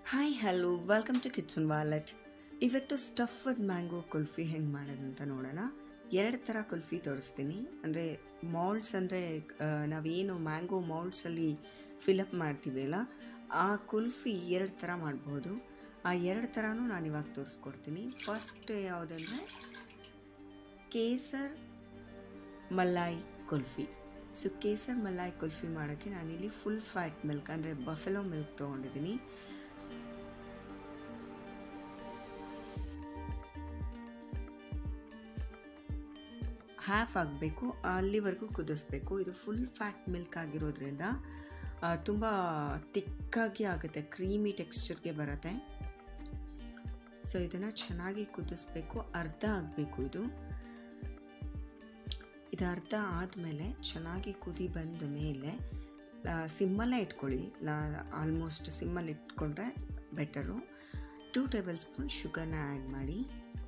hi hello welcome to Kitchen Wallet ಇವತ್ತು stuffed mango kulfi ಹೆಂಗೆ ಮಾಡೋದಂತ ನೋಡೋಣ ಎರಡು ಥರ ಕುಲ್ಫಿ ತೋರಿಸ್ತೀನಿ ಅಂದರೆ ಮೌಲ್ಡ್ಸ್ ಅಂದರೆ ನಾವೇನು ಮ್ಯಾಂಗೋ ಮೌಲ್ಡ್ಸಲ್ಲಿ ಫಿಲಪ್ ಮಾಡ್ತೀವಲ್ಲ ಆ ಕುಲ್ಫಿ ಎರಡು ಥರ ಮಾಡ್ಬೋದು ಆ ಎರಡು ಥರನೂ ನಾನು ಇವಾಗ ತೋರಿಸ್ಕೊಡ್ತೀನಿ ಫಸ್ಟ್ ಯಾವುದಂದರೆ ಕೇಸರ್ ಮಲಾಯ್ ಕುಲ್ಫಿ ಸೊ ಕೇಸರ್ ಮಲಾಯ್ ಕುಲ್ಫಿ ಮಾಡೋಕ್ಕೆ ನಾನಿಲ್ಲಿ ಫುಲ್ ಫ್ಯಾಟ್ ಮಿಲ್ಕ್ ಅಂದರೆ ಬಫೆಲೋ ಮಿಲ್ಕ್ ತೊಗೊಂಡಿದ್ದೀನಿ ಹ್ಯಾಫ್ ಆಗಬೇಕು ಅಲ್ಲಿವರೆಗೂ ಕುದಿಸ್ಬೇಕು ಇದು ಫುಲ್ ಫ್ಯಾಟ್ ಮಿಲ್ಕ್ ಆಗಿರೋದ್ರಿಂದ ತುಂಬ ತಿಕ್ಕಾಗಿ ಆಗುತ್ತೆ ಕ್ರೀಮಿ ಟೆಕ್ಸ್ಚರ್ಗೆ ಬರುತ್ತೆ ಸೊ ಇದನ್ನು ಚೆನ್ನಾಗಿ ಕುದಿಸ್ಬೇಕು ಅರ್ಧ ಆಗಬೇಕು ಇದು ಇದು ಅರ್ಧ ಆದಮೇಲೆ ಚೆನ್ನಾಗಿ ಕುದಿ ಬಂದ ಮೇಲೆ ಸಿಮ್ಮಲ್ಲೇ ಇಟ್ಕೊಳ್ಳಿ ಆಲ್ಮೋಸ್ಟ್ ಸಿಮ್ಮಲ್ಲಿ ಇಟ್ಕೊಂಡ್ರೆ ಬೆಟರು ಟೂ ಟೇಬಲ್ ಸ್ಪೂನ್ ಶುಗರ್ನ ಆ್ಯಡ್ ಮಾಡಿ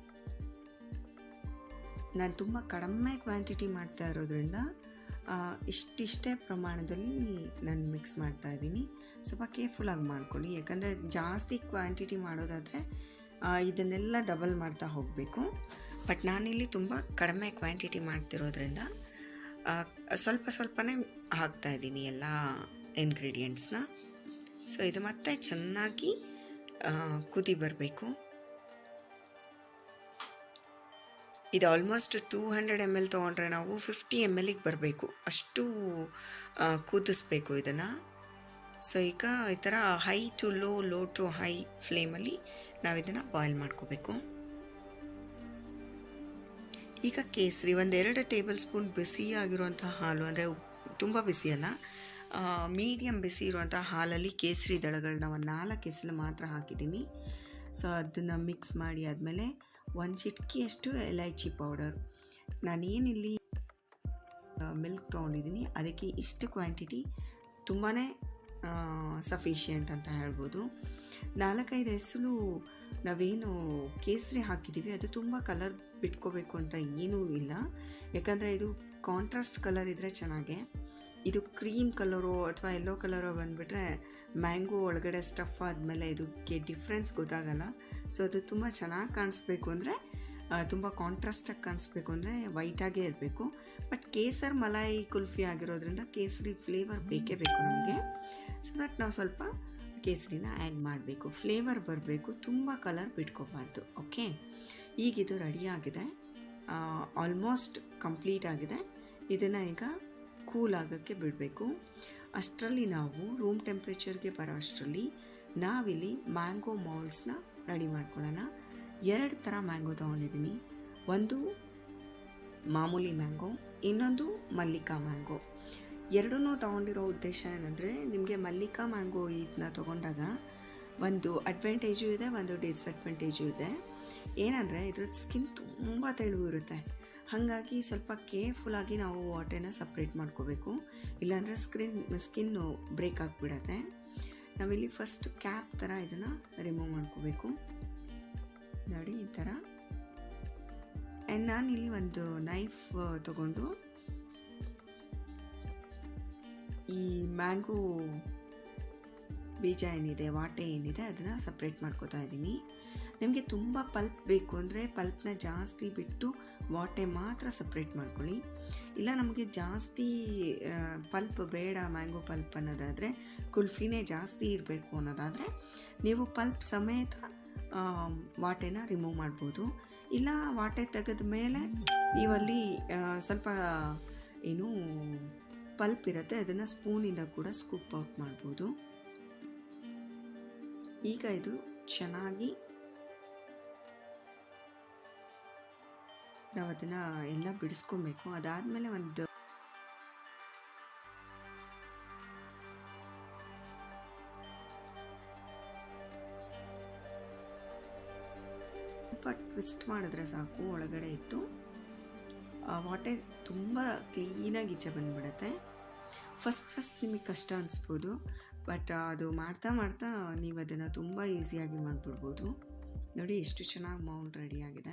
ನಾನು ತುಂಬ ಕಡಿಮೆ ಕ್ವಾಂಟಿಟಿ ಮಾಡ್ತಾ ಇರೋದ್ರಿಂದ ಇಷ್ಟಿಷ್ಟೇ ಪ್ರಮಾಣದಲ್ಲಿ ನಾನು ಮಿಕ್ಸ್ ಮಾಡ್ತಾ ಇದ್ದೀನಿ ಸ್ವಲ್ಪ ಕೇರ್ಫುಲ್ಲಾಗಿ ಮಾಡ್ಕೊಳ್ಳಿ ಯಾಕಂದರೆ ಜಾಸ್ತಿ ಕ್ವಾಂಟಿಟಿ ಮಾಡೋದಾದರೆ ಇದನ್ನೆಲ್ಲ ಡಬಲ್ ಮಾಡ್ತಾ ಹೋಗಬೇಕು ಬಟ್ ನಾನಿಲ್ಲಿ ತುಂಬ ಕಡಿಮೆ ಕ್ವಾಂಟಿಟಿ ಮಾಡ್ತಿರೋದ್ರಿಂದ ಸ್ವಲ್ಪ ಸ್ವಲ್ಪನೇ ಹಾಕ್ತಾ ಇದ್ದೀನಿ ಎಲ್ಲ ಇಂಗ್ರೀಡಿಯೆಂಟ್ಸ್ನ ಸೊ ಇದು ಮತ್ತೆ ಚೆನ್ನಾಗಿ ಕುದಿ ಬರಬೇಕು ಇದು almost two hundred M L ತೊಗೊಂಡ್ರೆ ನಾವು ಫಿಫ್ಟಿ ಎಮ್ ಎಲ್ಲಿಗೆ ಬರಬೇಕು ಅಷ್ಟು ಕುದಿಸ್ಬೇಕು ಇದನ್ನು ಸೊ ಈಗ ಈ ಥರ high to low low to high ಫ್ಲೇಮಲ್ಲಿ ನಾವು ಇದನ್ನು ಬಾಯ್ಲ್ ಮಾಡ್ಕೋಬೇಕು ಈಗ ಕೇಸರಿ ಒಂದೆರಡು ಟೇಬಲ್ ಸ್ಪೂನ್ ಬಿಸಿ ಆಗಿರುವಂಥ ಹಾಲು ಅಂದರೆ ತುಂಬ ಬಿಸಿ ಅಲ್ಲ ಮೀಡಿಯಮ್ ಬಿಸಿ ಇರುವಂಥ ಹಾಲಲ್ಲಿ ಕೇಸರಿ ದಳಗಳನ್ನ ಒಂದು ನಾಲ್ಕು ಎಸಲು ಮಾತ್ರ ಹಾಕಿದ್ದೀನಿ ಸೊ ಅದನ್ನು ಮಿಕ್ಸ್ ಮಾಡಿ ಆದಮೇಲೆ ಒಂದು ಚಿಟಕಿಯಷ್ಟು ಎಲೈಚಿ ಪೌಡರ್ ನಾನೇನಿಲ್ಲಿ ಮಿಲ್ಕ್ ತೊಗೊಂಡಿದ್ದೀನಿ ಅದಕ್ಕೆ ಇಷ್ಟು ಕ್ವಾಂಟಿಟಿ ತುಂಬಾ ಸಫಿಷಿಯೆಂಟ್ ಅಂತ ಹೇಳ್ಬೋದು ನಾಲ್ಕೈದು ಹೆಸರು ನಾವೇನು ಕೇಸರಿ ಹಾಕಿದ್ದೀವಿ ಅದು ತುಂಬ ಕಲರ್ ಬಿಟ್ಕೋಬೇಕು ಅಂತ ಏನೂ ಇಲ್ಲ ಯಾಕಂದರೆ ಇದು ಕಾಂಟ್ರಾಸ್ಟ್ ಕಲರ್ ಇದ್ದರೆ ಚೆನ್ನಾಗೆ ಇದು ಕ್ರೀಮ್ ಕಲರು ಅಥವಾ ಯೆಲ್ಲೋ ಕಲರು ಬಂದುಬಿಟ್ರೆ ಮ್ಯಾಂಗೋ ಒಳಗಡೆ ಸ್ಟಫ್ ಆದಮೇಲೆ ಇದಕ್ಕೆ ಡಿಫ್ರೆನ್ಸ್ ಗೊತ್ತಾಗಲ್ಲ ಸೊ ಅದು ತುಂಬ ಚೆನ್ನಾಗಿ ಕಾಣಿಸ್ಬೇಕು ಅಂದರೆ ತುಂಬ ಕಾಂಟ್ರಾಸ್ಟಾಗಿ ಕಾಣಿಸ್ಬೇಕು ಅಂದರೆ ವೈಟಾಗೇ ಇರಬೇಕು ಬಟ್ ಕೇಸರ್ ಮಲಾಯಿ ಕುಲ್ಫಿ ಆಗಿರೋದ್ರಿಂದ ಕೇಸರಿ ಫ್ಲೇವರ್ ಬೇಕೇ ಬೇಕು ನಮಗೆ ಸೊ ದಟ್ ನಾವು ಸ್ವಲ್ಪ ಕೇಸರಿನ ಆ್ಯಡ್ ಮಾಡಬೇಕು ಫ್ಲೇವರ್ ಬರಬೇಕು ತುಂಬ ಕಲರ್ ಬಿಟ್ಕೋಬಾರ್ದು ಓಕೆ ಈಗಿದು ರೆಡಿಯಾಗಿದೆ ಆಲ್ಮೋಸ್ಟ್ ಕಂಪ್ಲೀಟ್ ಆಗಿದೆ ಇದನ್ನು ಈಗ ಕೂಲ್ ಆಗೋಕ್ಕೆ ಬಿಡಬೇಕು ಅಷ್ಟರಲ್ಲಿ ನಾವು ರೂಮ್ ಟೆಂಪ್ರೇಚರ್ಗೆ ಬರೋ ಅಷ್ಟರಲ್ಲಿ ನಾವಿಲ್ಲಿ ಮ್ಯಾಂಗೋ ಮೌಲ್ಡ್ಸ್ನ ರೆಡಿ ಮಾಡ್ಕೊಳ್ಳೋಣ ಎರಡು ಥರ ಮ್ಯಾಂಗೋ ತೊಗೊಂಡಿದ್ದೀನಿ ಒಂದು ಮಾಮೂಲಿ ಮ್ಯಾಂಗೋ ಇನ್ನೊಂದು ಮಲ್ಲಿಕಾ ಮ್ಯಾಂಗೋ ಎರಡೂ ತೊಗೊಂಡಿರೋ ಉದ್ದೇಶ ಏನಂದರೆ ನಿಮಗೆ ಮಲ್ಲಿಕಾ ಮ್ಯಾಂಗೋ ಇದನ್ನ ತೊಗೊಂಡಾಗ ಒಂದು ಅಡ್ವಾಂಟೇಜು ಇದೆ ಒಂದು ಡಿಸ್ಅಡ್ವಾಂಟೇಜು ಇದೆ ಏನಂದರೆ ಇದ್ರದ್ದು ಸ್ಕಿನ್ ತುಂಬ ತೆಳುವು ಇರುತ್ತೆ ಹಾಗಾಗಿ ಸ್ವಲ್ಪ ಕೇರ್ಫುಲ್ಲಾಗಿ ನಾವು ವಾಟೆನ ಸಪ್ರೇಟ್ ಮಾಡ್ಕೋಬೇಕು ಇಲ್ಲಾಂದರೆ ಸ್ಕ್ರಿನ್ ಸ್ಕಿನ್ನು ಬ್ರೇಕ್ ಆಗಿಬಿಡತ್ತೆ ನಾವಿಲ್ಲಿ ಫಸ್ಟ್ ಕ್ಯಾಪ್ ಥರ ಇದನ್ನು ರಿಮೂವ್ ಮಾಡ್ಕೋಬೇಕು ನೋಡಿ ಈ ಥರ ಆ್ಯಂಡ್ ನಾನಿಲ್ಲಿ ಒಂದು ನೈಫ್ ತಗೊಂಡು ಈ ಮ್ಯಾಂಗೋ ಬೀಜ ಏನಿದೆ ವಾಟೆ ಏನಿದೆ ಅದನ್ನು ಸಪ್ರೇಟ್ ಮಾಡ್ಕೋತಾ ಇದ್ದೀನಿ ನಿಮಗೆ ತುಂಬ ಪಲ್ಪ್ ಬೇಕು ಅಂದರೆ ಪಲ್ಪ್ನ ಜಾಸ್ತಿ ಬಿಟ್ಟು ವಾಟೆ ಮಾತ್ರ ಸಪ್ರೇಟ್ ಮಾಡ್ಕೊಳ್ಳಿ ಇಲ್ಲ ನಮಗೆ ಜಾಸ್ತಿ ಪಲ್ಪ್ ಬೇಡ ಮ್ಯಾಂಗೋ ಪಲ್ಪ್ ಅನ್ನೋದಾದರೆ ಕುಲ್ಫಿನೇ ಜಾಸ್ತಿ ಇರಬೇಕು ಅನ್ನೋದಾದರೆ ನೀವು ಪಲ್ಪ್ ಸಮೇತ ವಾಟೆನ ರಿಮೂವ್ ಮಾಡ್ಬೋದು ಇಲ್ಲ ವಾಟೆ ತೆಗೆದ ಮೇಲೆ ನೀವಲ್ಲಿ ಸ್ವಲ್ಪ ಏನು ಪಲ್ಪ್ ಇರುತ್ತೆ ಅದನ್ನು ಸ್ಪೂನಿಂದ ಕೂಡ ಸ್ಕೂಪ್ ಔಟ್ ಮಾಡ್ಬೋದು ಈಗ ಇದು ಚೆನ್ನಾಗಿ ನಾವು ಅದನ್ನು ಎಲ್ಲ ಬಿಡಿಸ್ಕೊಬೇಕು ಅದಾದಮೇಲೆ ಒಂದು ಸ್ವಲ್ಪ ಟ್ವಿಸ್ಟ್ ಮಾಡಿದ್ರೆ ಸಾಕು ಒಳಗಡೆ ಇಟ್ಟು ವಾಟೆ ತುಂಬ ಕ್ಲೀನಾಗಿ ಈಚೆ ಬಂದುಬಿಡುತ್ತೆ ಫಸ್ಟ್ ಫಸ್ಟ್ ನಿಮಗೆ ಕಷ್ಟ ಅನಿಸ್ಬೋದು ಬಟ್ ಅದು ಮಾಡ್ತಾ ಮಾಡ್ತಾ ನೀವು ಅದನ್ನು ತುಂಬ ಈಸಿಯಾಗಿ ಮಾಡಿಬಿಡ್ಬೋದು ನೋಡಿ ಎಷ್ಟು ಚೆನ್ನಾಗಿ ಮೌಲ್ಡ್ ರೆಡಿಯಾಗಿದೆ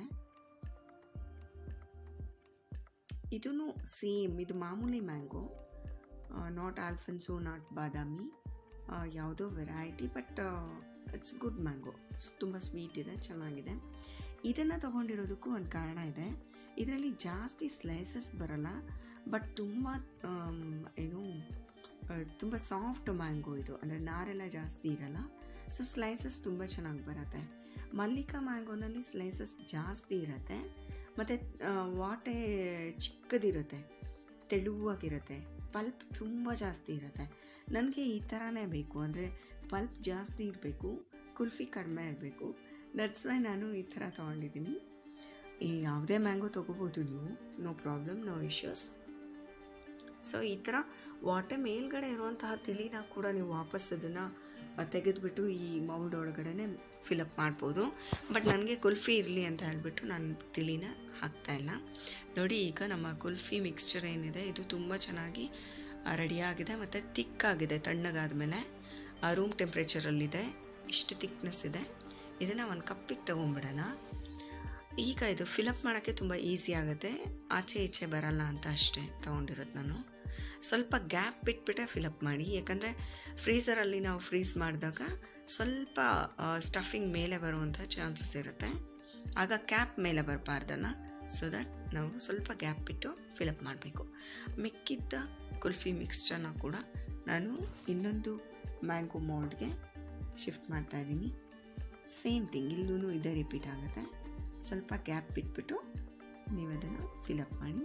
ಇದೂ ಸೇಮ್ ಇದು ಮಾಮೂಲಿ mango not Alphonso not Badami ಯಾವುದೋ variety but it's good mango ತುಂಬ ಸ್ವೀಟ್ ಇದೆ ಚೆನ್ನಾಗಿದೆ ಇದನ್ನು ತೊಗೊಂಡಿರೋದಕ್ಕೂ ಒಂದು ಕಾರಣ ಇದೆ ಇದರಲ್ಲಿ ಜಾಸ್ತಿ ಸ್ಲೈಸಸ್ ಬರಲ್ಲ ಬಟ್ ತುಂಬ ಏನು ತುಂಬ ಸಾಫ್ಟ್ ಮ್ಯಾಂಗೋ ಇದು ಅಂದರೆ ನಾರೆಲ್ಲ ಜಾಸ್ತಿ ಇರಲ್ಲ ಸೊ ಸ್ಲೈಸಸ್ ತುಂಬ ಚೆನ್ನಾಗಿ ಬರುತ್ತೆ ಮಲ್ಲಿಕಾ ಮ್ಯಾಂಗೋನಲ್ಲಿ ಸ್ಲೈಸಸ್ ಜಾಸ್ತಿ ಇರುತ್ತೆ ಮತ್ತು ವಾಟೆ ಚಿಕ್ಕದಿರುತ್ತೆ ತೆಳುವಾಗಿರುತ್ತೆ ಪಲ್ಪ್ ತುಂಬ ಜಾಸ್ತಿ ಇರುತ್ತೆ ನನಗೆ ಈ ಥರನೇ ಬೇಕು ಅಂದರೆ ಪಲ್ಪ್ ಜಾಸ್ತಿ ಇರಬೇಕು ಕುಲ್ಫಿ ಕಡಿಮೆ ಇರಬೇಕು ದಟ್ಸ್ ವೈ ನಾನು ಈ ಥರ ತೊಗೊಂಡಿದ್ದೀನಿ ಈ ಯಾವುದೇ ಮ್ಯಾಂಗೋ ತೊಗೋಬೋದು ನೀವು no problem no issues so ಈ ಥರ ವಾಟೆ ಮೇಲ್ಗಡೆ ಇರುವಂತಹ ತಿಳಿನ ಕೂಡ ನೀವು ವಾಪಸ್ ಅದನ್ನು ತೆಗೆದುಬಿಟ್ಟು ಈ ಮೌಲ್ಡ್ ಒಳಗಡೆ ಫಿಲಪ್ ಮಾಡ್ಬೋದು ಬಟ್ ನನಗೆ ಕುಲ್ಫಿ ಇರಲಿ ಅಂತ ಹೇಳಿಬಿಟ್ಟು ನಾನು ತಿಳಿನ ಹಾಕ್ತಾಯಿಲ್ಲ ನೋಡಿ ಈಗ ನಮ್ಮ ಕುಲ್ಫಿ ಮಿಕ್ಸ್ಚರ್ ಏನಿದೆ ಇದು ತುಂಬ ಚೆನ್ನಾಗಿ ರೆಡಿಯಾಗಿದೆ ಮತ್ತು ತಿಕ್ಕಾಗಿದೆ ತಣ್ಣಗಾದ ಮೇಲೆ ರೂಮ್ ಟೆಂಪ್ರೇಚರಲ್ಲಿದೆ ಇಷ್ಟು ತಿಕ್ನೆಸ್ ಇದೆ ಇದನ್ನು ಒಂದು ಕಪ್ಪಿಗೆ ತೊಗೊಂಬಿಡೋಣ ಈಗ ಇದು ಫಿಲಪ್ ಮಾಡೋಕ್ಕೆ ತುಂಬ ಈಸಿ ಆಗುತ್ತೆ ಆಚೆ ಈಚೆ ಬರಲ್ಲ ಅಂತ ಅಷ್ಟೇ ತೊಗೊಂಡಿರೋದು ನಾನು ಸ್ವಲ್ಪ ಗ್ಯಾಪ್ ಬಿಟ್ಬಿಟ್ಟೆ ಫಿಲಪ್ ಮಾಡಿ ಯಾಕಂದರೆ ಫ್ರೀಝರಲ್ಲಿ ನಾವು ಫ್ರೀಸ್ ಮಾಡಿದಾಗ ಸ್ವಲ್ಪ ಸ್ಟಫಿಂಗ್ ಮೇಲೆ ಬರುವಂಥ ಚಾನ್ಸಸ್ ಇರುತ್ತೆ ಆಗ ಕ್ಯಾಪ್ ಮೇಲೆ ಬರಬಾರ್ದಲ್ಲ ಸೊ ದಟ್ ನಾವು ಸ್ವಲ್ಪ ಗ್ಯಾಪ್ ಬಿಟ್ಟು ಫಿಲಪ್ ಮಾಡಬೇಕು ಮಿಕ್ಕಿದ್ದ ಕುಲ್ಫಿ ಮಿಕ್ಸ್ಚರ್ನ ಕೂಡ ನಾನು ಇನ್ನೊಂದು ಮ್ಯಾಂಗೋ ಮೋಲ್ಡ್ಗೆ ಶಿಫ್ಟ್ ಮಾಡ್ತಾಯಿದ್ದೀನಿ ಸೇಮ್ ಥಿಂಗ್ ಇಲ್ಲೂ ಇದೇ ರಿಪೀಟ್ ಆಗುತ್ತೆ ಸ್ವಲ್ಪ ಗ್ಯಾಪ್ ಬಿಟ್ಬಿಟ್ಟು ನೀವು ಅದನ್ನು ಫಿಲಪ್ ಮಾಡಿ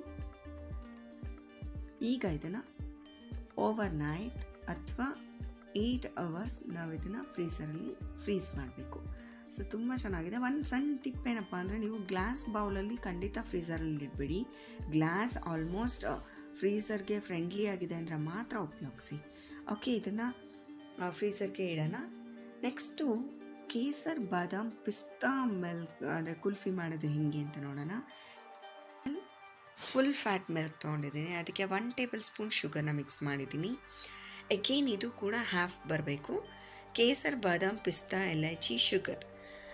ಈಗ ಇದನ್ನು ಓವರ್ ನೈಟ್ ಅಥವಾ ಏಯ್ಟ್ ಅವರ್ಸ್ ನಾವು ಇದನ್ನು ಫ್ರೀಸರಲ್ಲಿ ಫ್ರೀಸ್ ಮಾಡಬೇಕು ಸೊ ತುಂಬ ಚೆನ್ನಾಗಿದೆ ಒಂದು ಸಣ್ಣ ಟಿಪ್ ಏನಪ್ಪ ಅಂದರೆ ನೀವು ಗ್ಲಾಸ್ ಬೌಲಲ್ಲಿ ಖಂಡಿತ ಫ್ರೀಸರಲ್ಲಿ ಇಡಬೇಡಿ ಗ್ಲಾಸ್ ಆಲ್ಮೋಸ್ಟ್ ಫ್ರೀಸರ್ಗೆ ಫ್ರೆಂಡ್ಲಿ ಆಗಿದೆ ಅಂದರೆ ಮಾತ್ರ ಉಪಯೋಗಿಸಿ ಓಕೆ ಇದನ್ನು ಫ್ರೀಸರ್ಗೆ ಇಡೋಣ ನೆಕ್ಸ್ಟು ಕೇಸರ್ ಬಾದಾಮ್ ಪಿಸ್ತಾ ಮಿಲ್ಕ್ ಅಂದರೆ ಕುಲ್ಫಿ ಮಾಡೋದು ಹೇಗೆ ಅಂತ ನೋಡೋಣ ಫುಲ್ ಫ್ಯಾಟ್ ಮಿಲ್ಕ್ ತೊಗೊಂಡಿದ್ದೀನಿ ಅದಕ್ಕೆ ಒನ್ ಟೇಬಲ್ ಸ್ಪೂನ್ ಶುಗರ್ನ ಮಿಕ್ಸ್ ಮಾಡಿದ್ದೀನಿ ಅಗೇನ್ ಇದು ಕೂಡ ಹಾಫ್ ಬರಬೇಕು ಕೇಸರ್ ಬಾದಾಮ್ ಪಿಸ್ತಾ ಎಲೈಚಿ ಶುಗರ್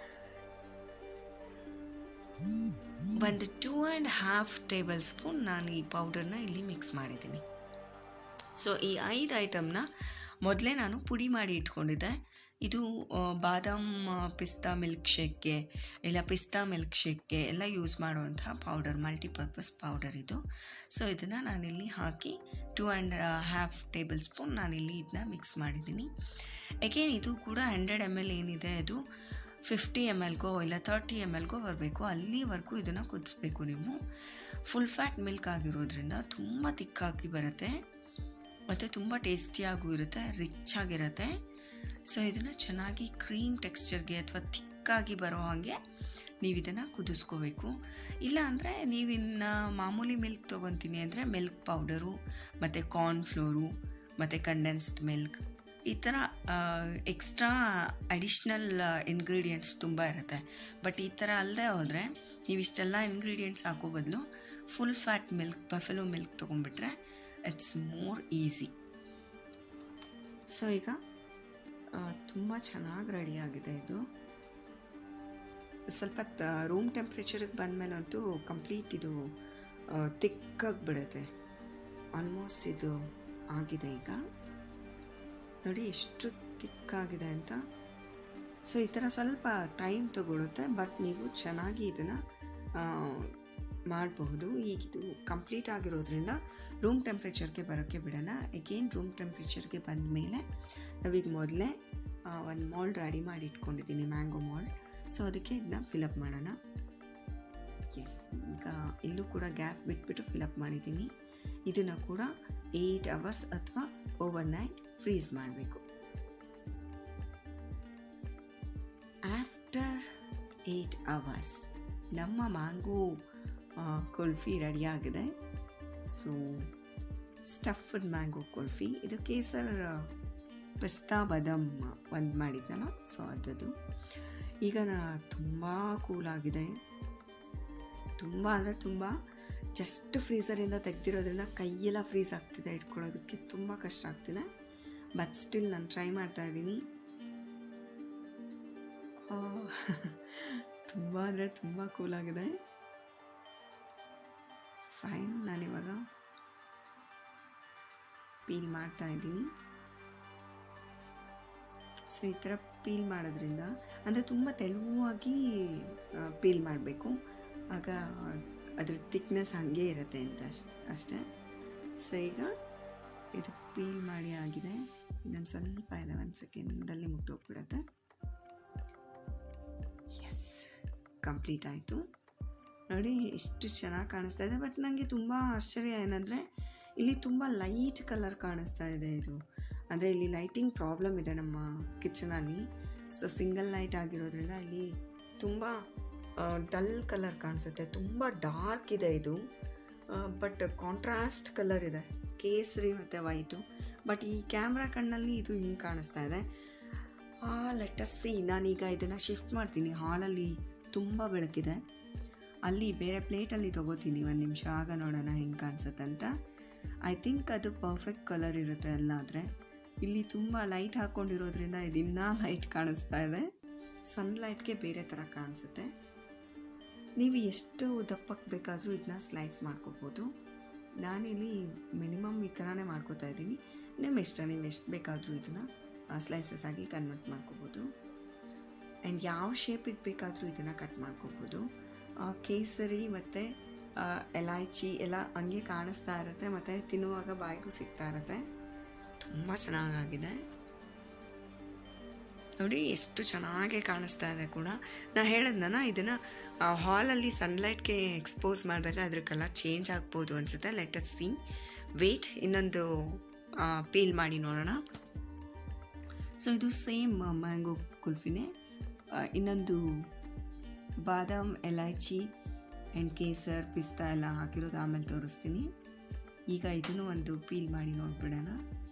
ಒಂದು two and half tablespoon ನಾನು ಈ ಪೌಡರ್ನ ಇಲ್ಲಿ ಮಿಕ್ಸ್ ಮಾಡಿದ್ದೀನಿ ಸೊ ಈ ಐದು ಐಟಮ್ನ ಮೊದಲೇ ನಾನು ಪುಡಿ ಮಾಡಿ ಇಟ್ಕೊಂಡಿದ್ದೆ ಇದು ಬಾದಾಮ್ ಪಿಸ್ತಾ ಮಿಲ್ಕ್ ಶೇಕ್ಗೆ ಇಲ್ಲ ಪಿಸ್ತಾ ಮಿಲ್ಕ್ ಶೇಕ್ಗೆ ಎಲ್ಲ ಯೂಸ್ ಮಾಡುವಂತಹ ಪೌಡರ್ ಮಲ್ಟಿಪರ್ಪಸ್ ಪೌಡರ್ ಇದು ಸೊ ಇದನ್ನು ನಾನಿಲ್ಲಿ ಹಾಕಿ two and half tablespoon ನಾನಿಲ್ಲಿ ಇದನ್ನ ಮಿಕ್ಸ್ ಮಾಡಿದ್ದೀನಿ ಅಗೇನ್ ಇದು ಕೂಡ ಹಂಡ್ರೆಡ್ ಎಮ್ ಎಲ್ ಏನಿದೆ ಅದು ಫಿಫ್ಟಿ ಎಮ್ ಎಲ್ಗೋ ಇಲ್ಲ ತರ್ಟಿ ಎಮ್ ಎಲ್ಗೋ ಬರಬೇಕು ಅಲ್ಲಿವರೆಗೂ ಇದನ್ನು ಕುದಿಸ್ಬೇಕು ನೀವು ಫುಲ್ ಫ್ಯಾಟ್ ಮಿಲ್ಕ್ ಆಗಿರೋದ್ರಿಂದ ತುಂಬ ತಿಕ್ಕಾಗಿ ಬರುತ್ತೆ ಮತ್ತು ತುಂಬ ಟೇಸ್ಟಿಯಾಗೂ ಇರುತ್ತೆ ರಿಚ್ ಆಗಿರುತ್ತೆ ಸೊ ಇದನ್ನು ಚೆನ್ನಾಗಿ ಕ್ರೀಮ್ ಟೆಕ್ಸ್ಚರ್ಗೆ ಅಥವಾ ತಿಕ್ಕಾಗಿ ಬರೋ ಹಾಗೆ ನೀವು ಇದನ್ನು ಕುದಿಸ್ಕೋಬೇಕು ಇಲ್ಲ ಅಂದರೆ ನೀವಿನ್ನು ಮಾಮೂಲಿ ಮಿಲ್ಕ್ ತೊಗೊತೀನಿ ಅಂದರೆ ಮಿಲ್ಕ್ ಪೌಡರು ಮತ್ತು ಕಾರ್ನ್ಫ್ಲೋರು ಮತ್ತು ಕಂಡೆನ್ಸ್ಡ್ ಮಿಲ್ಕ್ ಈ ಥರ ಎಕ್ಸ್ಟ್ರಾ ಅಡಿಷ್ನಲ್ ಇಂಗ್ರೀಡಿಯೆಂಟ್ಸ್ ತುಂಬ ಇರುತ್ತೆ ಬಟ್ ಈ ಥರ ಅಲ್ಲದೆ ಹೋದರೆ ನೀವು ಇಷ್ಟೆಲ್ಲ ಇಂಗ್ರೀಡಿಯೆಂಟ್ಸ್ ಹಾಕೋ ಬದಲು full fat milk buffalo milk ತೊಗೊಂಡ್ಬಿಟ್ರೆ ಇಟ್ಸ್ ಮೋರ್ ಈಸಿ ಸೊ ಈಗ ತುಂಬ ಚೆನ್ನಾಗಿ ರೆಡಿಯಾಗಿದೆ ಇದು ಸ್ವಲ್ಪ ರೂಮ್ ಟೆಂಪ್ರೇಚರಿಗೆ ಬಂದಮೇಲಂತೂ ಕಂಪ್ಲೀಟ್ ಇದು ತಿಕ್ಕಾಗಿ ಬಿಡುತ್ತೆ ಆಲ್ಮೋಸ್ಟ್ ಇದು ಆಗಿದೆ ಈಗ ನೋಡಿ ಎಷ್ಟು ತಿಕ್ಕಾಗಿದೆ ಅಂತ ಸೊ ಈ ಥರ ಸ್ವಲ್ಪ ಟೈಮ್ ತಗೊಳುತ್ತೆ ಬಟ್ ನೀವು ಚೆನ್ನಾಗಿ ಇದನ್ನು ಮಾಡಬಹುದು ಈಗ ಇದು ಕಂಪ್ಲೀಟ್ ಆಗಿರೋದ್ರಿಂದ ರೂಮ್ ಟೆಂಪ್ರೇಚರ್ಗೆ ಬರೋಕ್ಕೆ ಬಿಡೋಣ ಎಗೇನ್ ರೂಮ್ ಟೆಂಪ್ರೇಚರ್ಗೆ ಬಂದ ಮೇಲೆ ನಾವೀಗ ಮೊದಲೇ ಒಂದು ಮಾಲ್ಡ್ ರೆಡಿ ಮಾಡಿ ಇಟ್ಕೊಂಡಿದ್ದೀನಿ ಮ್ಯಾಂಗೋ ಮಾಲ್ಡ್ ಸೊ ಅದಕ್ಕೆ ಇದನ್ನ ಫಿಲಪ್ ಮಾಡೋಣ ಎಸ್ ಈಗ ಇಲ್ಲೂ ಕೂಡ ಗ್ಯಾಪ್ ಬಿಟ್ಬಿಟ್ಟು ಫಿಲಪ್ ಮಾಡಿದ್ದೀನಿ ಇದನ್ನು ಕೂಡ ಏಯ್ಟ್ ಅವರ್ಸ್ ಅಥವಾ ಓವರ್ ನೈಟ್ ಫ್ರೀಸ್ ಮಾಡಬೇಕು ಆಫ್ಟರ್ ಏಯ್ಟ್ ಅವರ್ಸ್ ನಮ್ಮ ಮ್ಯಾಂಗೋ ಕುಲ್ಫಿ ರೆಡಿಯಾಗಿದೆ ಸೊ ಸ್ಟಫ್ಡ್ ಮ್ಯಾಂಗೋ ಕುಲ್ಫಿ ಇದು ಕೇಸರ್ ಪಿಸ್ತಾ ಬಾದಾಮ್ ಒಂದು ಮಾಡಿದ್ನಲ್ಲ ಸೊ ಅದದು ಈಗ ನಾ ತುಂಬ ಕೂಲಾಗಿದೆ ತುಂಬ ಅಂದರೆ ತುಂಬ ಜಸ್ಟ್ ಫ್ರೀಸರಿಂದ ತೆಗ್ದಿರೋದ್ರಿಂದ ಕೈಯೆಲ್ಲ ಫ್ರೀಸ್ ಆಗ್ತಿದೆ ಇಟ್ಕೊಳ್ಳೋದಕ್ಕೆ ತುಂಬ ಕಷ್ಟ ಆಗ್ತಿದೆ ಬಟ್ ಸ್ಟಿಲ್ ನಾನು ಟ್ರೈ ಮಾಡ್ತಾ ಇದ್ದೀನಿ ತುಂಬ ಅಂದರೆ ತುಂಬ ಕೂಲಾಗಿದೆ ಫೈನ್ ನಾನಿವಾಗ ಪೀಲ್ ಮಾಡ್ತಾ ಇದ್ದೀನಿ ಸೊ ಈ ಥರ ಪೀಲ್ ಮಾಡೋದ್ರಿಂದ ಅಂದರೆ ತುಂಬ ತೆಳುವಾಗಿ ಪೀಲ್ ಮಾಡಬೇಕು ಆಗ ಅದ್ರ ತಿಕ್ನೆಸ್ ಹಾಗೆ ಇರುತ್ತೆ ಅಂತ ಅಶ್- ಅಷ್ಟೇ ಸೊ ಈಗ ಇದು ಪೀಲ್ ಮಾಡಿ ಆಗಿದೆ ಇನ್ನೊಂದು ಸ್ವಲ್ಪ ಇದೆ ಒಂದು ಸೆಕೆಂಡಲ್ಲಿ ಮುಗ್ದೋಗ್ಬಿಡುತ್ತೆ ಎಸ್ ಕಂಪ್ಲೀಟ್ ಆಯಿತು ನೋಡಿ ಎಷ್ಟು ಚೆನ್ನಾಗಿ ಕಾಣಿಸ್ತಾ ಇದೆ ಬಟ್ ನನಗೆ ತುಂಬ ಆಶ್ಚರ್ಯ ಏನಂದರೆ ಇಲ್ಲಿ ತುಂಬ ಲೈಟ್ ಕಲರ್ ಕಾಣಿಸ್ತಾ ಇದೆ ಇದು ಅಂದರೆ ಇಲ್ಲಿ ಲೈಟಿಂಗ್ ಪ್ರಾಬ್ಲಮ್ ಇದೆ ನಮ್ಮ ಕಿಚನಲ್ಲಿ ಸೊ ಸಿಂಗಲ್ ಲೈಟ್ ಆಗಿರೋದ್ರಿಂದ ಇಲ್ಲಿ ತುಂಬ ಡಲ್ ಕಲರ್ ಕಾಣಿಸುತ್ತೆ ತುಂಬ ಡಾರ್ಕ್ ಇದೆ ಇದು ಬಟ್ ಕಾಂಟ್ರಾಸ್ಟ್ ಕಲರ್ ಇದೆ ಕೇಸರಿ ಮತ್ತು ವೈಟು ಬಟ್ ಈ ಕ್ಯಾಮ್ರಾ ಕಣ್ಣಲ್ಲಿ ಇದು ಹಿಂಗೆ ಕಾಣಿಸ್ತಾ ಇದೆ ಲೆಟಸ್ ಸಿ ನಾನೀಗ ಇದನ್ನು ಶಿಫ್ಟ್ ಮಾಡ್ತೀನಿ ಹಾಲಲ್ಲಿ ತುಂಬ ಬೆಳಕಿದೆ ಅಲ್ಲಿ ಬೇರೆ ಪ್ಲೇಟಲ್ಲಿ ತೊಗೋತೀನಿ ಒಂದು ನಿಮಿಷ ಆಗ ನೋಡೋಣ ಹೆಂಗೆ ಕಾಣಿಸುತ್ತೆ ಅಂತ ಐ ಥಿಂಕ್ ಅದು ಪರ್ಫೆಕ್ಟ್ ಕಲರ್ ಇರುತ್ತೆ ಎಲ್ಲ ಆದರೆ ಇಲ್ಲಿ ತುಂಬ ಲೈಟ್ ಹಾಕ್ಕೊಂಡಿರೋದ್ರಿಂದ ಇದಿನ್ನೂ ಲೈಟ್ ಕಾಣಿಸ್ತಾ ಇದೆ ಸನ್ಲೈಟ್ಗೆ ಬೇರೆ ಥರ ಕಾಣಿಸುತ್ತೆ ನೀವು ಎಷ್ಟು ದಪ್ಪಕ್ಕೆ ಬೇಕಾದರೂ ಇದನ್ನ ಸ್ಲೈಸ್ ಮಾಡ್ಕೋಬೋದು ನಾನಿಲ್ಲಿ ಮಿನಿಮಮ್ ಈ ಥರನೇ ಮಾಡ್ಕೋತಾ ಇದ್ದೀನಿ ನಿಮ್ಮ ಇಷ್ಟ ನೀವು ಎಷ್ಟು ಬೇಕಾದರೂ ಇದನ್ನು ಸ್ಲೈಸಸ್ ಆಗಿ ಕನ್ವರ್ಟ್ ಮಾಡ್ಕೋಬೋದು ಆ್ಯಂಡ್ ಯಾವ ಶೇಪಿಗೆ ಬೇಕಾದರೂ ಇದನ್ನು ಕಟ್ ಮಾಡ್ಕೋಬೋದು ಆ, ಕೇಸರಿ ಮತ್ತು ಎಲಾಯ್ಚಿ ಎಲ್ಲ ಹಂಗೆ ಕಾಣಿಸ್ತಾ ಇರುತ್ತೆ ಮತ್ತು ತಿನ್ನುವಾಗ ಬಾಯಿಗೂ ಸಿಗ್ತಾ ಇರುತ್ತೆ ತುಂಬ ಚೆನ್ನಾಗಾಗಿದೆ ನೋಡಿ ಎಷ್ಟು ಚೆನ್ನಾಗಿ ಕಾಣಿಸ್ತಾ ಇದೆ ಕೂಡ ನಾ ಹೇಳಿದ್ನಲ್ಲ ಇದನ್ನು ಹಾಲಲ್ಲಿ ಸನ್ಲೈಟ್ಗೆ ಎಕ್ಸ್ಪೋಸ್ ಮಾಡಿದಾಗ ಅದ್ರ ಕಲರ್ ಚೇಂಜ್ ಆಗ್ಬೋದು ಅನಿಸುತ್ತೆ ಲೆಟಸ್ ಸಿ ವೇಟ್ ಇನ್ನೊಂದು ಪೀಲ್ ಮಾಡಿ ನೋಡೋಣ ಸೊ ಇದು ಸೇಮ್ ಮ್ಯಾಂಗೋ ಕುಲ್ಫಿನೇ ಆ, ಇನ್ನೊಂದು ಬಾದಾಮ್ ಎಲೈಚಿ ಆ್ಯಂಡ್ ಕೇಸರ್ ಪಿಸ್ತಾ ಎಲ್ಲ ಹಾಕಿರೋದು ಆಮೇಲೆ ತೋರಿಸ್ತೀನಿ ಈಗ ಇದನ್ನು ಒಂದು ಪೀಲ್ ಮಾಡಿ ನೋಡ್ಬಿಡೋಣ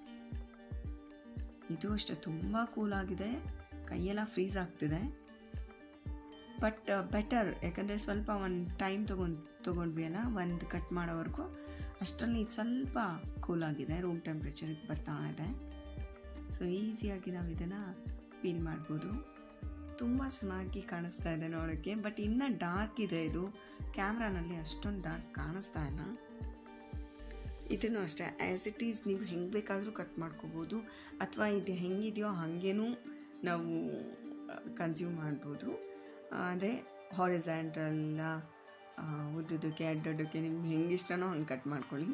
ಇದು ಅಷ್ಟೇ ತುಂಬ ಕೂಲಾಗಿದೆ ಕೈಯೆಲ್ಲ ಫ್ರೀಸ್ ಆಗ್ತಿದೆ ಬಟ್ ಬೆಟರ್ ಯಾಕಂದರೆ ಸ್ವಲ್ಪ ಒಂದು ಟೈಮ್ ತೊಗೊಂಡು ತೊಗೊಂಡ್ವಿ ಅಲ್ಲ ಒಂದು ಕಟ್ ಮಾಡೋವರೆಗೂ ಅಷ್ಟರಲ್ಲಿ ಇದು ಸ್ವಲ್ಪ ಕೂಲಾಗಿದೆ ರೂಮ್ ಟೆಂಪ್ರೇಚರಿಗೆ ಬರ್ತಾ ಇದೆ ಸೊ ಈಸಿಯಾಗಿ ನಾವು ಇದನ್ನು ಪೀಲ್ ಮಾಡ್ಬೋದು ತುಂಬ ಚೆನ್ನಾಗಿ ಕಾಣಿಸ್ತಾ ಇದೆ ನೋಡೋಕ್ಕೆ ಬಟ್ ಇನ್ನೂ ಡಾರ್ಕ್ ಇದೆ ಇದು ಕ್ಯಾಮ್ರಾನಲ್ಲಿ ಅಷ್ಟೊಂದು ಡಾರ್ಕ್ ಕಾಣಿಸ್ತಾ ಇಲ್ಲ ಇದನ್ನು ಅಷ್ಟೇ ಆ್ಯಸ್ ಇಟ್ ಈಸ್ ನೀವು ಹೆಂಗೆ ಬೇಕಾದರೂ ಕಟ್ ಮಾಡ್ಕೋಬೋದು ಅಥವಾ ಇದು ಹೆಂಗಿದೆಯೋ ಹಾಗೇನೂ ನಾವು ಕನ್ಸ್ಯೂಮ್ ಮಾಡ್ಬೋದು ಅಂದರೆ ಹಾರಿಸೆಂಟಲ್ಲ ಉದ್ದುದಕ್ಕೆ ಅಡ್ಡಡ್ಡಕ್ಕೆ ನಿಮ್ಗೆ ಹೆಂಗೆ ಇಷ್ಟನೋ ಹಂಗೆ ಕಟ್ ಮಾಡ್ಕೊಳ್ಳಿ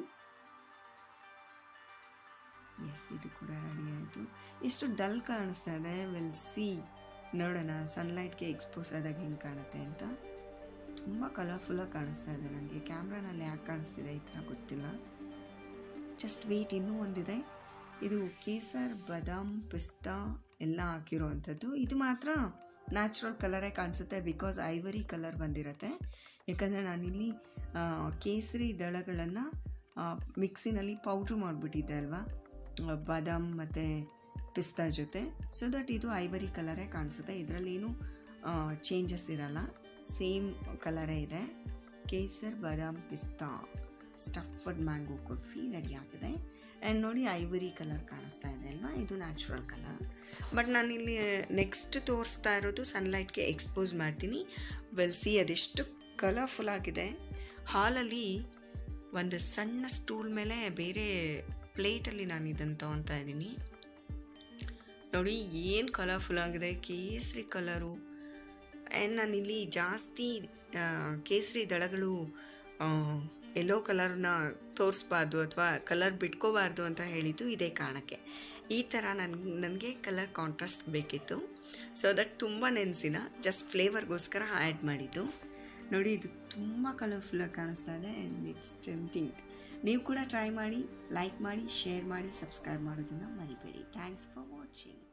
ಎಸ್ ಇದು ಕೂಡ ರೆಡಿ ಆಯಿತು ಎಷ್ಟು ಡಲ್ ಕಾಣಿಸ್ತಾ ಇದೆ ವಿಲ್ ಸಿ ನೋಡೋಣ ಸನ್ಲೈಟ್ಗೆ ಎಕ್ಸ್ಪೋಸ್ ಆದಾಗ ಹೆಂಗೆ ಕಾಣುತ್ತೆ ಅಂತ ತುಂಬ ಕಲರ್ಫುಲ್ಲಾಗಿ ಕಾಣಿಸ್ತಾ ಇದೆ ನನಗೆ ಕ್ಯಾಮ್ರಾನಲ್ಲಿ ಯಾಕೆ ಕಾಣಿಸ್ತಿದೆ ಈ ಥರ ಗೊತ್ತಿಲ್ಲ ಜಸ್ಟ್ ವೇಟ್ ಇನ್ನೂ ಒಂದಿದೆ ಇದು ಕೇಸರ್ ಬಾದಾಮ್ ಪಿಸ್ತಾ ಎಲ್ಲ ಹಾಕಿರೋವಂಥದ್ದು ಇದು ಮಾತ್ರ ನ್ಯಾಚುರಲ್ ಕಲರೇ ಕಾಣಿಸುತ್ತೆ ಬಿಕಾಸ್ ಐವರಿ ಕಲರ್ ಬಂದಿರುತ್ತೆ ಯಾಕಂದರೆ ನಾನಿಲ್ಲಿ ಆ, ಕೇಸರಿ ದಳಗಳನ್ನು ಮಿಕ್ಸಿನಲ್ಲಿ ಪೌಡ್ರ್ ಮಾಡಿಬಿಟ್ಟಿದ್ದೆ ಅಲ್ವಾ ಆ, ಬಾದಾಮ್ ಮತ್ತು ಪಿಸ್ತಾ ಜೊತೆ ಸೊ ದಟ್ ಇದು ಐವರಿ ಕಲರೇ ಕಾಣಿಸುತ್ತೆ ಇದರಲ್ಲೇನು ಚೇಂಜಸ್ ಇರಲ್ಲ ಸೇಮ್ ಕಲರೇ ಇದೆ kesar badam pista stuffed mango kulfi ready ಆಗಿದೆ ಆ್ಯಂಡ್ ನೋಡಿ ಐವರಿ ಕಲರ್ ಕಾಣಿಸ್ತಾ ಇದೆ ಅಲ್ವಾ ಇದು ನ್ಯಾಚುರಲ್ ಕಲರ್ ಬಟ್ ನಾನಿಲ್ಲಿ ನೆಕ್ಸ್ಟ್ ತೋರಿಸ್ತಾ ಇರೋದು ಸನ್ಲೈಟ್ಗೆ ಎಕ್ಸ್ಪೋಸ್ ಮಾಡ್ತೀನಿ ವೆಲ್ ಸಿ ಅದೆಷ್ಟು ಕಲರ್ಫುಲ್ ಆಗಿದೆ ಹಾಲಲ್ಲಿ ಒಂದು ಸಣ್ಣ ಸ್ಟೂಲ್ ಮೇಲೆ ಬೇರೆ ಪ್ಲೇಟಲ್ಲಿ ನಾನು ಇದನ್ನು ತೊಗೊತಾ ಇದ್ದೀನಿ ನೋಡಿ ಏನು ಕಲರ್ಫುಲ್ ಆಗಿದೆ ಕೇಸರಿ ಕಲರು ಆ್ಯಂಡ್ ನಾನಿಲ್ಲಿ ಜಾಸ್ತಿ ಆ, ಕೇಸರಿ ದಳಗಳು ಎಲ್ಲೋ ಕಲರ್ನ ತೋರಿಸ್ಬಾರ್ದು ಅಥವಾ ಕಲರ್ ಬಿಟ್ಕೋಬಾರ್ದು ಅಂತ ಹೇಳಿದ್ದು ಇದೇ ಕಾರಣಕ್ಕೆ ಈ ಥರ ನನ್ಗೆ ನನಗೆ ಕಲರ್ ಕಾಂಟ್ರಾಸ್ಟ್ ಬೇಕಿತ್ತು ಸೊ ದಟ್ ತುಂಬ ನೆನೆಸಿನ ಜಸ್ಟ್ ಫ್ಲೇವರ್ಗೋಸ್ಕರ ಆ್ಯಡ್ ಮಾಡಿದ್ದು ನೋಡಿ ಇದು ತುಂಬ ಕಲರ್ಫುಲ್ಲಾಗಿ ಕಾಣಿಸ್ತಾ ಇದೆ ಆ್ಯಂಡ್ ಇಟ್ಸ್ ಟೆಂಪ್ಟಿಂಗ್ ನೀವು ಕೂಡ ಟ್ರೈ ಮಾಡಿ ಲೈಕ್ ಮಾಡಿ ಶೇರ್ ಮಾಡಿ ಸಬ್ಸ್ಕ್ರೈಬ್ ಮಾಡೋದನ್ನು ಮರಿಬೇಡಿ ಥ್ಯಾಂಕ್ಸ್ ಫಾರ್ ವಾಚಿಂಗ್